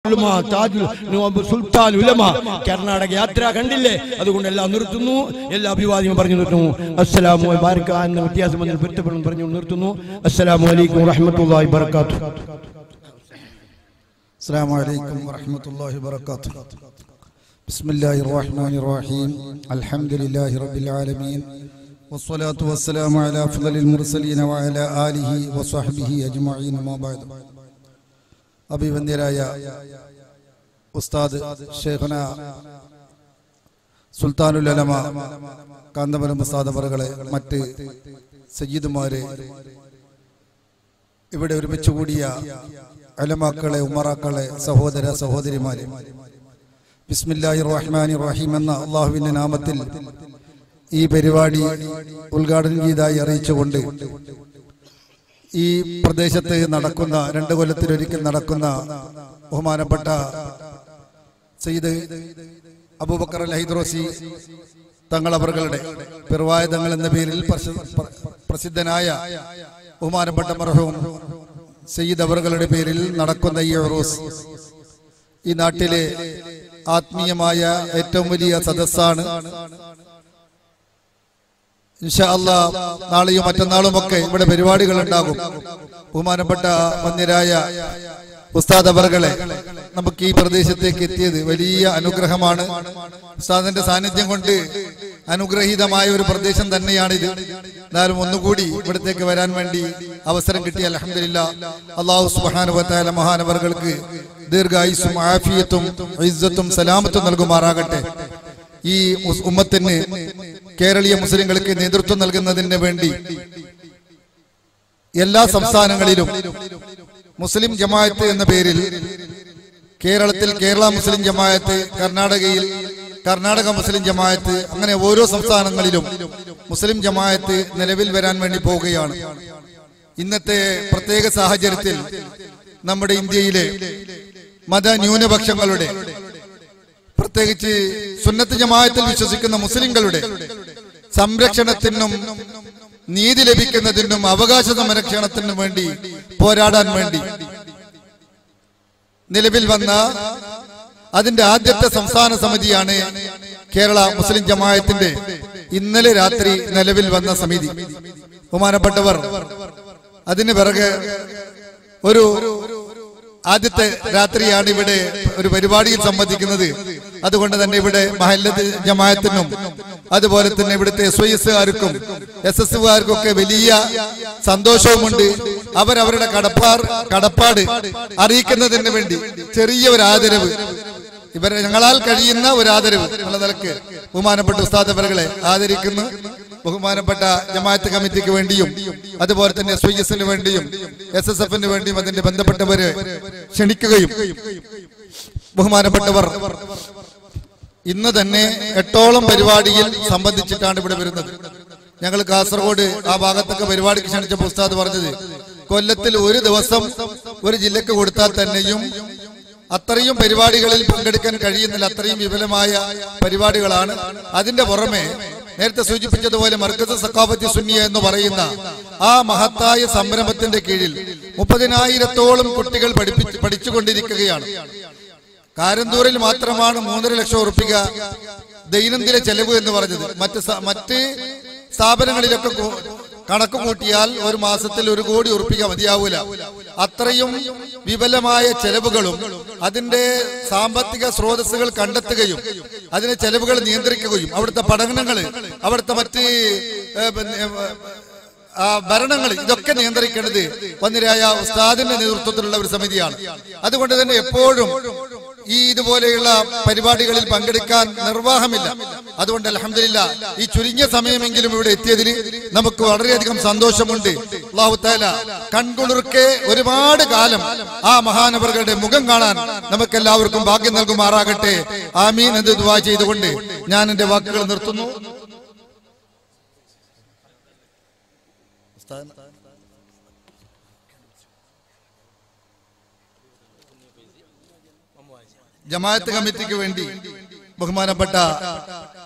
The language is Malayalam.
ഉലമ, താജുൽ നവാബ് സുൽത്താൻ ഉലമ കർണാടക യാത്ര കണ്ടില്ലേ അതുകൊണ്ട് എല്ലാം നിർത്തുന്നു എല്ലാ അഭിവാദ്യവും പറഞ്ഞു നിർത്തുന്നു അസ്സലാമു ബാരിക്ക എന്ന വ്യത്യാസം വന്ന് പൊരുത്തപ്പെടുന്നു പറഞ്ഞു നിർത്തുന്നു അസ്സലാമു അലൈക്കും വറഹ്മത്തുള്ളാഹി വബറകാതുഹു السلام عليكم ورحمة الله وبركاته بسم الله الرحمن الرحيم الحمد لله رب العالمين والصلاة والسلام على أفضل المرسلين وعلى آله وصحبه أجمعين ما بعد അഭിവന്ദ്യരായ ഉസ്താദ് ഷേഖന സുൽത്താനുൽ അലമ കാന്തപുരം ഉസ്താദ് അവറുകളെ മറ്റ് സയ്യിദുമാരെ ഇവിടെ ഒരുമിച്ച് കൂടിയ അലമാക്കളെ ഉമറാക്കളെ സഹോദര സഹോദരിമാരെ ബിസ്മില്ലാഹി റഹ്മാനി റഹീം എന്ന അള്ളാഹുവിന്റെ നാമത്തിൽ ഈ പരിപാടി ഉദ്ഘാടനം ചെയ്തതായി അറിയിച്ചുകൊണ്ട് ഈ പ്രദേശത്ത് നടക്കുന്ന രണ്ട് കൊല്ലത്തിലൊരിക്കൽ നടക്കുന്ന ബഹുമാനപ്പെട്ട സയ്യിദ് അബൂബക്കർ അൽ ഹൈദ്രോസി തങ്ങൾ അവர்களுടെ പിറവായ തങ്ങൾ എന്ന പേരിൽ പ്രസി- പ്ര- പ്രസിദ്ധനായ ബഹുമാനപ്പെട്ട മർഹവും സയ്യിദ് അവറുകളുടെ പേരിൽ നടക്കുന്ന ഈ ഉറൂസ് ഈ നാട്ടിലെ ആത്മീയമായ ഏറ്റവും വലിയ സദസ്സാണ് ഇൻഷാ അല്ലാ നാളെയും മറ്റന്നാളും ഒക്കെ ഇവിടെ പരിപാടികൾ ഉണ്ടാകും ബഹുമാനപ്പെട്ട മന്യരായ ഉസ്താദ് അവർകളെ നമുക്ക് ഈ പ്രദേശത്തേക്ക് എത്തിയത് വലിയ അനുഗ്രഹമാണ് ഉസ്താദിന്റെ സാന്നിധ്യം കൊണ്ട് അനുഗ്രഹീതമായ ഒരു പ്രദേശം തന്നെയാണിത് എന്നാലും ഒന്നുകൂടി ഇവിടത്തേക്ക് വരാൻ വേണ്ടി അവസരം കിട്ടിയ അലഹമില്ല അള്ളാഹു സുബാനുവത്തായ മഹാനവറുകൾക്ക് ദീർഘായുസും ആഫിയത്തും ഇസ്സത്തും സലാമത്തും നൽകുമാറാകട്ടെ ഈ ഉസ് ഉമ്മത്തിന് കേരളീയ മുസ്ലിങ്ങൾക്ക് നേതൃത്വം നൽകുന്നതിന് വേണ്ടി എല്ലാ സംസ്ഥാനങ്ങളിലും മുസ്ലിം ജമാഅത്ത് എന്ന പേരിൽ കേരളത്തിൽ കേരള മുസ്ലിം ജമാഅത്ത് കർണാടകയിൽ കർണാടക മുസ്ലിം ജമാഅത്ത് അങ്ങനെ ഓരോ സംസ്ഥാനങ്ങളിലും മുസ്ലിം ജമാഅത്ത് നിലവിൽ വരാൻ വേണ്ടി പോവുകയാണ് ഇന്നത്തെ പ്രത്യേക സാഹചര്യത്തിൽ നമ്മുടെ ഇന്ത്യയിലെ മതന്യൂനപക്ഷങ്ങളുടെ പ്രത്യേകിച്ച് സുന്നത്ത് ജമാഅത്തിൽ വിശ്വസിക്കുന്ന മുസ്ലിങ്ങളുടെ സംരക്ഷണത്തിനും നീതി ലഭിക്കുന്നതിനും അവകാശ സംരക്ഷണത്തിനും വേണ്ടി പോരാടാൻ വേണ്ടി നിലവിൽ വന്ന അതിന്റെ ആദ്യത്തെ സംസ്ഥാന സമിതിയാണ് കേരള മുസ്ലിം ജമാഅത്തിന്റെ ഇന്നലെ രാത്രി നിലവിൽ വന്ന സമിതി ബഹുമാനപ്പെട്ടവർ അതിന് പിറകെ ഒരു ആദ്യത്തെ രാത്രിയാണ് ഇവിടെ ഒരു പരിപാടിയിൽ സംബന്ധിക്കുന്നത് അതുകൊണ്ട് തന്നെ ഇവിടെ മഹല്ലത്ത് ജമായത്തിനും അതുപോലെ തന്നെ ഇവിടുത്തെ എസ് ഐ എസ്സുകാർക്കും എസ് എസ് ഒക്കെ വലിയ സന്തോഷവുമുണ്ട് അവരവരുടെ കടപ്പാർ കടപ്പാട് അറിയിക്കുന്നതിന് വേണ്ടി ചെറിയ ഒരു ആദരവ് ഇവരെ ഞങ്ങളാൽ കഴിയുന്ന ഒരു ആദരവ് എന്നുള്ള നിലക്ക് ബഹുമാനപ്പെട്ട ഉസ്താദ് അവരുകളെ ആദരിക്കുന്നു ബഹുമാനപ്പെട്ട ജമാഅത്ത് കമ്മിറ്റിക്ക് വേണ്ടിയും അതുപോലെ തന്നെ എസ് ഐ എസിന് വേണ്ടിയും എസ് എസ് എഫിന് വേണ്ടിയും അതിന്റെ ബന്ധപ്പെട്ടവരെ ക്ഷണിക്കുകയും ബഹുമാനപ്പെട്ടവർ ഇന്ന് തന്നെ എട്ടോളം പരിപാടിയിൽ സംബന്ധിച്ചിട്ടാണ് ഇവിടെ വരുന്നത് ഞങ്ങൾ കാസർഗോഡ് ആ ഭാഗത്തൊക്കെ പരിപാടിക്ക് ക്ഷണിച്ച ഉസ്താദ് പറഞ്ഞത് കൊല്ലത്തിൽ ഒരു ദിവസം ഒരു ജില്ലക്ക് കൊടുത്താൽ തന്നെയും അത്രയും പരിപാടികളിൽ പങ്കെടുക്കാൻ കഴിയുന്നില്ല അത്രയും വിപുലമായ പരിപാടികളാണ് അതിന്റെ പുറമെ നേരത്തെ സൂചിപ്പിച്ചതുപോലെ മർക്കസ് സക്കാഫത്തി സുന്നിയ എന്ന് പറയുന്ന ആ മഹത്തായ സംരംഭത്തിന്റെ കീഴിൽ മുപ്പതിനായിരത്തോളം കുട്ടികൾ പഠിപ്പിച്ച് പഠിച്ചുകൊണ്ടിരിക്കുകയാണ് കാരന്തൂരിൽ മാത്രമാണ് മൂന്നര ലക്ഷം ഉറപ്പിക ദൈനംദിന ചെലവ് എന്ന് പറഞ്ഞത് മറ്റ് സ- മറ്റ് സ്ഥാപനങ്ങളിലൊക്കെ കൂ- കണക്ക് കൂട്ടിയാൽ ഒരു മാസത്തിൽ ഒരു കോടി ഉറപ്പിക മതിയാവൂല അത്രയും വിപുലമായ ചെലവുകളും അതിന്റെ സാമ്പത്തിക സ്രോതസ്സുകൾ കണ്ടെത്തുകയും അതിന്റെ ചെലവുകൾ നിയന്ത്രിക്കുകയും അവിടുത്തെ പഠനങ്ങൾ അവിടുത്തെ മറ്റ് ഏ, പിന്നെ, ഏ, ആ ഭരണങ്ങൾ ഇതൊക്കെ നിയന്ത്രിക്കേണ്ടത് വന്നിരായ ഉസ്താദിന്റെ നേതൃത്വത്തിലുള്ള ഒരു സമിതിയാണ് അതുകൊണ്ട് തന്നെ എപ്പോഴും ഈ ഇതുപോലെയുള്ള പരിപാടികളിൽ പങ്കെടുക്കാൻ നിർവാഹമില്ല അതുകൊണ്ട് അലഹമില്ല ഈ ചുരുങ്ങിയ സമയമെങ്കിലും ഇവിടെ എത്തിയതിൽ നമുക്ക് വളരെയധികം സന്തോഷമുണ്ട് അള്ളാഹു താല കൺകുളിർക്കെ ഒരുപാട് കാലം ആ മഹാനവറുകളുടെ മുഖം കാണാൻ നമുക്ക് എല്ലാവർക്കും ഭാഗ്യം നൽകുമാറാകട്ടെ ആമീൻ എന്ന് ദുവാ ചെയ്തുകൊണ്ട് ഞാൻ എന്റെ വാക്കുകൾ നിർത്തുന്നു ജമാഅത്ത് കമ്മിറ്റിക്ക് വേണ്ടി ബഹുമാനപ്പെട്ട